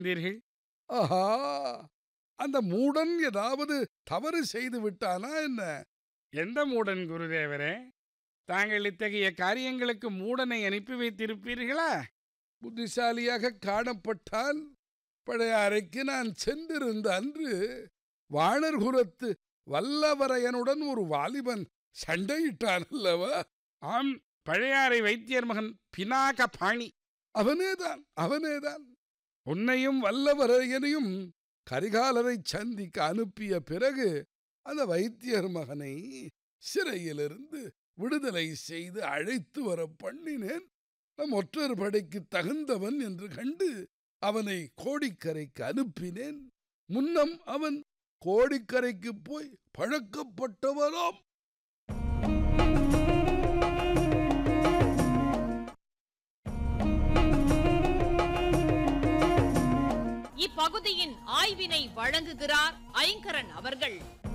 இருந்தீர்கள் ஆஹா அந்த மூடன் ஏதாவது தவறு செய்து விட்டானா என்ன எந்த மூடன் குருதேவரே தாங்கள் இத்தகைய காரியங்களுக்கு மூடனை அனுப்பி வைத்திருப்பீர்களா புத்திசாலியாக காணப்பட்டால் பழைய அறைக்கு நான் சென்றிருந்த அன்று வாணர்குலத்து வல்லவரையனுடன் ஒரு வாலிபன் சண்டையிட்டான் அல்லவா ஆம் பழையாறை வைத்தியர் மகன் பினாக பாணி அவனேதான் அவனேதான் உன்னையும் வல்லவரையனையும் கரிகாலரை சந்திக்க அனுப்பிய பிறகு அந்த வைத்தியர் மகனை சிறையிலிருந்து விடுதலை செய்து அழைத்து வர பண்ணினேன் நம் ஒற்றர் படைக்கு தகுந்தவன் என்று கண்டு அவனை கோடிக்கரைக்கு அனுப்பினேன் முன்னம் அவன் கோடிக்கரைக்கு போய் பழக்கப்பட்டவராம் இப்பகுதியின் ஆய்வினை வழங்குகிறார் ஐங்கரன் அவர்கள்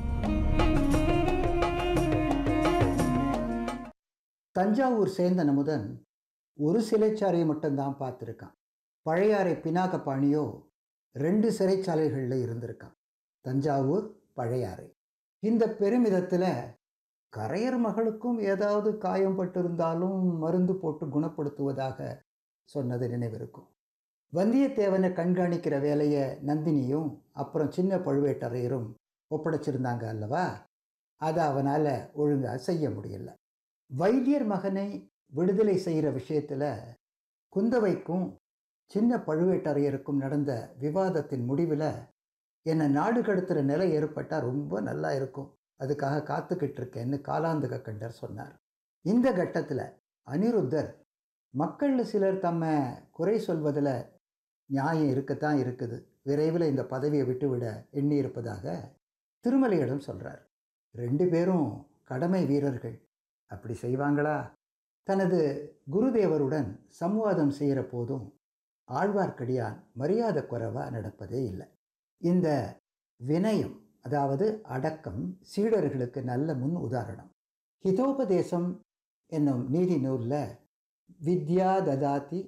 தஞ்சாவூர் சேர்ந்த நமுதன் ஒரு சிறைச்சாலையை மட்டும்தான் பார்த்துருக்கான் பழையாறை பினாகபாணியோ ரெண்டு சிறைச்சாலைகளில் இருந்திருக்கான் தஞ்சாவூர் பழையாறை இந்த பெருமிதத்தில் கரையர் மகளுக்கும் ஏதாவது காயம் பட்டிருந்தாலும் மருந்து போட்டு குணப்படுத்துவதாக சொன்னது நினைவிருக்கும் வந்தியத்தேவனை கண்காணிக்கிற வேலையை நந்தினியும் அப்புறம் சின்ன பழுவேட்டரையரும் ஒப்படைச்சிருந்தாங்க அல்லவா அதை அவனால் ஒழுங்காக செய்ய முடியல வைத்தியர் மகனை விடுதலை செய்கிற விஷயத்தில் குந்தவைக்கும் சின்ன பழுவேட்டரையருக்கும் நடந்த விவாதத்தின் முடிவில் என்னை நாடு கடத்துகிற நிலை ஏற்பட்டால் ரொம்ப நல்லா இருக்கும் அதுக்காக காத்துக்கிட்டு இருக்கேன்னு காலாந்தக கண்டர் சொன்னார் இந்த கட்டத்தில் அனிருத்தர் மக்களில் சிலர் தம்ம குறை சொல்வதில் நியாயம் இருக்கத்தான் இருக்குது விரைவில் இந்த பதவியை விட்டுவிட எண்ணி இருப்பதாக திருமலையிடம் சொல்கிறார் ரெண்டு பேரும் கடமை வீரர்கள் அப்படி செய்வாங்களா தனது குருதேவருடன் சம்வாதம் செய்கிற போதும் ஆழ்வார்க்கடியான் மரியாதை குறைவாக நடப்பதே இல்லை இந்த வினயம் அதாவது அடக்கம் சீடர்களுக்கு நல்ல முன் உதாரணம் ஹிதோபதேசம் என்னும் நீதி நூலில் வித்யா ததாதி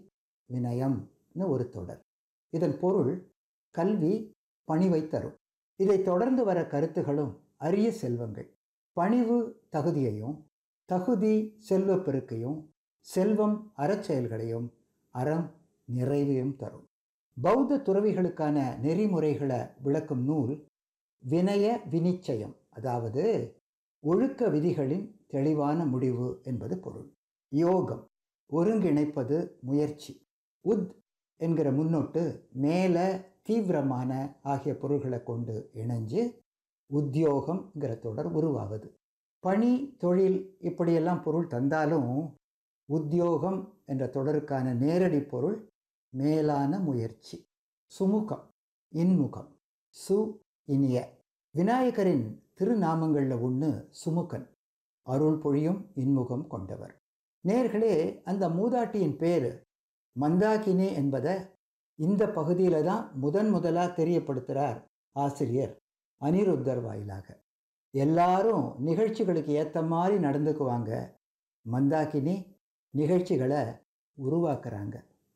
வினயம்னு ஒரு தொடர் இதன் பொருள் கல்வி பணிவை தரும் இதை தொடர்ந்து வர கருத்துகளும் அரிய செல்வங்கள் பணிவு தகுதியையும் தகுதி செல்வப் பெருக்கையும் செல்வம் அறச்செயல்களையும் அறம் நிறைவையும் தரும் பௌத்த துறவிகளுக்கான நெறிமுறைகளை விளக்கும் நூல் வினய வினிச்சயம் அதாவது ஒழுக்க விதிகளின் தெளிவான முடிவு என்பது பொருள் யோகம் ஒருங்கிணைப்பது முயற்சி உத் என்கிற முன்னொட்டு மேல தீவிரமான ஆகிய பொருள்களை கொண்டு இணைஞ்சு உத்தியோகம்ங்கிற தொடர் உருவாவது பணி தொழில் இப்படியெல்லாம் பொருள் தந்தாலும் உத்தியோகம் என்ற தொடருக்கான நேரடி பொருள் மேலான முயற்சி சுமுகம் இன்முகம் சு இனிய விநாயகரின் திருநாமங்களில் ஒன்று சுமுகன் அருள் பொழியும் இன்முகம் கொண்டவர் நேர்களே அந்த மூதாட்டியின் பேர் மந்தாகினி என்பதை இந்த பகுதியில் தான் முதன் முதலாக தெரியப்படுத்துகிறார் ஆசிரியர் அனிருத்தர் வாயிலாக எல்லாரும் நிகழ்ச்சிகளுக்கு ஏற்ற மாதிரி நடந்துக்குவாங்க மந்தாகினி நிகழ்ச்சிகளை உருவாக்குறாங்க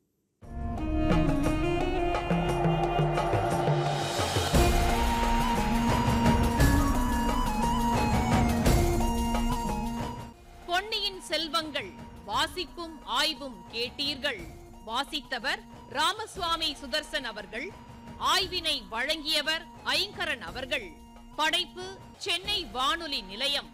பொன்னியின் செல்வங்கள் வாசிப்பும் ஆய்வும் கேட்டீர்கள் வாசித்தவர் ராமசுவாமி சுதர்சன் அவர்கள் ஆய்வினை வழங்கியவர் ஐங்கரன் அவர்கள் படைப்பு சென்னை வானொலி நிலையம்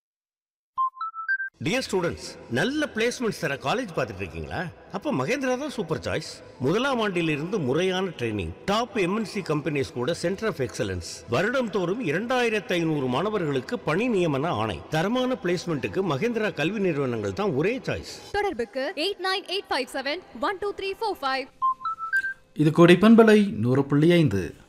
டியர் ஸ்டூடெண்ட்ஸ் நல்ல பிளேஸ்மெண்ட்ஸ் தர காலேஜ் பார்த்துட்டு இருக்கீங்களா அப்போ மகேந்திரா தான் சூப்பர் சாய்ஸ் முதலாம் ஆண்டிலிருந்து முறையான ட்ரைனிங் டாப் எம்என்சி கம்பெனிஸ் கூட சென்டர் ஆஃப் எக்ஸலன்ஸ் வருடம் தோறும் இரண்டாயிரத்து ஐநூறு மாணவர்களுக்கு பணி நியமன ஆணை தரமான பிளேஸ்மெண்ட்டுக்கு மகேந்திரா கல்வி நிறுவனங்கள் தான் ஒரே சாய்ஸ் தொடர்புக்கு eight nine eight five seven one two three four five இது கோடை பண்பலை நூறு புள்ளி ஐந்து